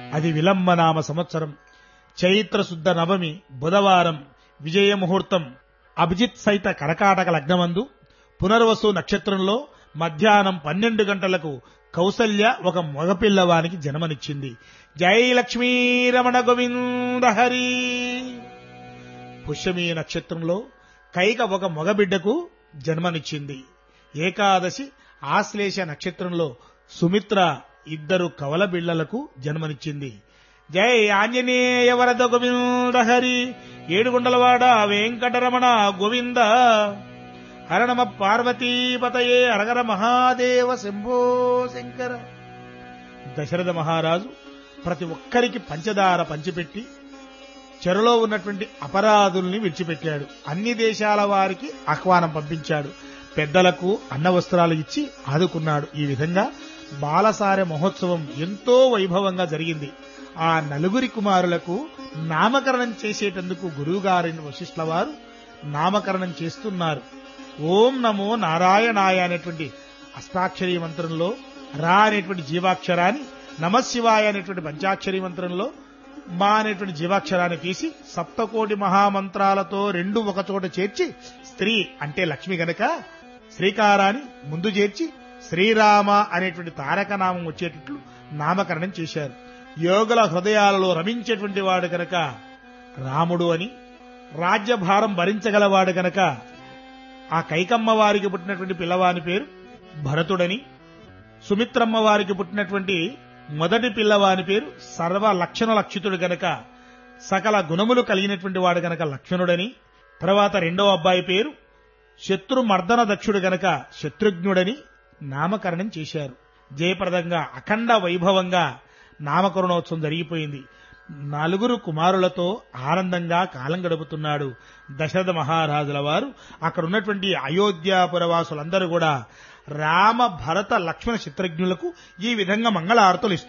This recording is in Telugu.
అది విలంబనామ సంవత్సరం చైత్ర శుద్ధ నవమి బుధవారం విజయ ముహూర్తం అభిజిత్ సైత కరకాటక లగ్నమందు పునర్వసు నక్షత్రంలో మధ్యాహ్నం పన్నెండు గంటలకు కౌసల్య ఒక మగపిల్లవానికి జన్మనిచ్చింది జై లక్ష్మీ రమణ గోవింద హరి పుష్యమీ నక్షత్రంలో కైక ఒక మగబిడ్డకు జన్మనిచ్చింది ఏకాదశి ఆశ్లేష నక్షత్రంలో సుమిత్ర ఇద్దరు కవల బిళ్లలకు జన్మనిచ్చింది జై ఆంజనేయ వరద గోవింద హరి ఏడుగుండలవాడ వెంకటరమణ గోవింద హరణమ పార్వతీపతయే అరగర మహాదేవ శంభో శంకర దశరథ మహారాజు ప్రతి ఒక్కరికి పంచదార పంచిపెట్టి చెరలో ఉన్నటువంటి అపరాధుల్ని విడిచిపెట్టాడు అన్ని దేశాల వారికి ఆహ్వానం పంపించాడు పెద్దలకు అన్న వస్త్రాలు ఇచ్చి ఆదుకున్నాడు ఈ విధంగా బాలసార మహోత్సవం ఎంతో వైభవంగా జరిగింది ఆ నలుగురి కుమారులకు నామకరణం చేసేటందుకు గురువుగారిని వశిష్ఠుల వారు నామకరణం చేస్తున్నారు ఓం నమో నారాయణాయ అనేటువంటి అష్టాక్షరీ మంత్రంలో రా అనేటువంటి జీవాక్షరాన్ని నమశివాయ అనేటువంటి పంచాక్షరీ మంత్రంలో మా అనేటువంటి జీవాక్షరాన్ని తీసి సప్తకోటి మహామంత్రాలతో రెండు ఒక చోట చేర్చి స్త్రీ అంటే లక్ష్మి గనక శ్రీకారాన్ని ముందు చేర్చి శ్రీరామ అనేటువంటి తారక నామం వచ్చేటట్లు నామకరణం చేశారు యోగుల హృదయాలలో రమించేటువంటి వాడు గనక రాముడు అని రాజ్యభారం భరించగలవాడు గనక ఆ కైకమ్మ వారికి పుట్టినటువంటి పిల్లవాని పేరు భరతుడని సుమిత్రమ్మ వారికి పుట్టినటువంటి మొదటి పిల్లవాని పేరు సర్వ లక్షణ లక్షితుడు గనక సకల గుణములు కలిగినటువంటి వాడు గనక లక్ష్మణుడని తర్వాత రెండో అబ్బాయి పేరు శత్రు మర్దన దక్షుడు గనక శత్రుఘ్నుడని నామకరణం చేశారు జయప్రదంగా అఖండ వైభవంగా నామకరణోత్సవం జరిగిపోయింది నలుగురు కుమారులతో ఆనందంగా కాలం గడుపుతున్నాడు దశరథ మహారాజుల వారు అక్కడ ఉన్నటువంటి అయోధ్యాపురవాసులందరూ కూడా రామ భరత లక్ష్మణ చిత్రజ్ఞులకు ఈ విధంగా మంగళారతులు ఇస్తున్నారు